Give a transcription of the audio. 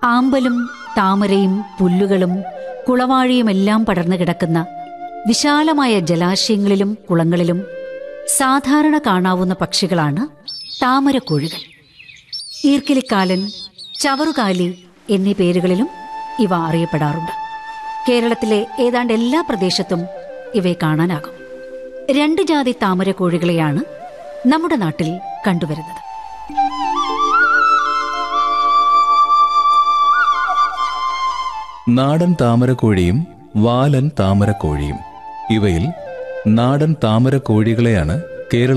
ആമ്പലും താമരയും പുല്ലുകളും കുളവാഴിയുമെല്ലാം പടർന്നു കിടക്കുന്ന വിശാലമായ ജലാശയങ്ങളിലും കുളങ്ങളിലും സാധാരണ കാണാവുന്ന പക്ഷികളാണ് താമരക്കോഴികൾ ഈർക്കിലിക്കാലൻ ചവറുകാലി എന്നീ പേരുകളിലും ഇവ അറിയപ്പെടാറുണ്ട് കേരളത്തിലെ ഏതാണ്ട് എല്ലാ പ്രദേശത്തും ഇവയെ കാണാനാകും രണ്ട് ജാതി താമരക്കോഴികളെയാണ് നമ്മുടെ നാട്ടിൽ കണ്ടുവരുന്നത് നാടൻ താമരക്കോഴിയും വാലൻ താമരക്കോഴിയും ഇവയിൽ നാടൻ താമരക്കോഴികളെയാണ് കേരള